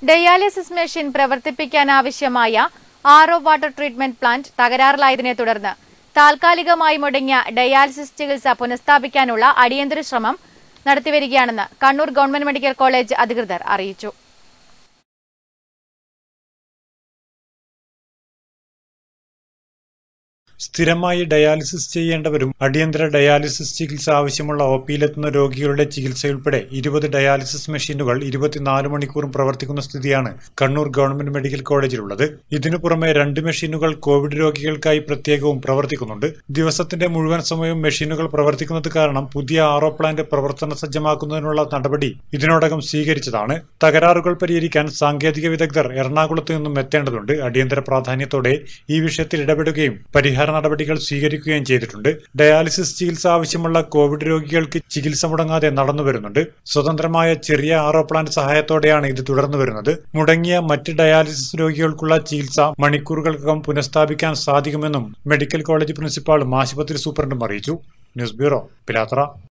dialysis machine പ്രവർത്തിപ്പിക്കാനാവശ്യമായ R O water treatment plant തകരാറിലായതിനെ തുടർന്ന് താൽക്കാലികമായി മുടങ്ങിയ ഡയാലിസിസ് ചികിത്സ പുനഃസ്ഥാപിക്കാനുള്ള അടിയന്തര ശ്രമം നടത്തിവരികയാണെന്ന് കണ്ണൂർ ഗവൺമെന്റ് മെഡിക്കൽ കോളേജ് അധികൃതർ അറിയിച്ചു സ്ഥിരമായി ഡയാലിസിസ് ചെയ്യേണ്ടവരും അടിയന്തര ഡയാലിസിസ് ചികിത്സ ആവശ്യമുള്ള ഒ പിയിലെത്തുന്ന രോഗികളുടെ ചികിത്സയുൾപ്പെടെ ഇരുപത് ഡയാലിസിസ് മെഷീനുകൾ ഇരുപത്തിനാല് മണിക്കൂറും പ്രവർത്തിക്കുന്ന സ്ഥിതിയാണ് കണ്ണൂർ ഗവൺമെന്റ് മെഡിക്കൽ കോളേജിലുള്ളത് ഇതിനു പുറമെ രണ്ട് മെഷീനുകൾ കോവിഡ് രോഗികൾക്കായി പ്രത്യേകവും പ്രവർത്തിക്കുന്നുണ്ട് ദിവസത്തിന്റെ മുഴുവൻ സമയവും മെഷീനുകൾ പ്രവർത്തിക്കുന്നത് കാരണം പുതിയ ആറോ പ്ലാന്റ് പ്രവർത്തന സജ്ജമാക്കുന്നതിനുള്ള നടപടി ഇതിനോടകം സ്വീകരിച്ചതാണ് തകരാറുകൾ പരിഹരിക്കാൻ സാങ്കേതിക വിദഗ്ധർ എറണാകുളത്ത് നിന്നും എത്തേണ്ടതുണ്ട് അടിയന്തര പ്രാധാന്യത്തോടെ ഈ വിഷയത്തിൽ ഇടപെടുകയും പരിഹാര നടപടികൾ സ്വീകരിക്കുകയും ചെയ്തിട്ടുണ്ട് ഡയാലിസിസ് ചികിത്സ ആവശ്യമുള്ള കോവിഡ് രോഗികൾക്ക് ചികിത്സ മുടങ്ങാതെ നടന്നു വരുന്നുണ്ട് സ്വതന്ത്രമായ ചെറിയ ആറോ പ്ലാന്റ് സഹായത്തോടെയാണ് ഇത് തുടർന്നു വരുന്നത് മുടങ്ങിയ മറ്റ് ഡയാലിസിസ് രോഗികൾക്കുള്ള ചികിത്സ മണിക്കൂറുകൾക്കകം പുനഃസ്ഥാപിക്കാൻ സാധിക്കുമെന്നും മെഡിക്കൽ കോളേജ് പ്രിൻസിപ്പാളും ആശുപത്രി സൂപ്രണ്ടും അറിയിച്ചു ന്യൂസ് ബ്യൂറോ പിലാത്ര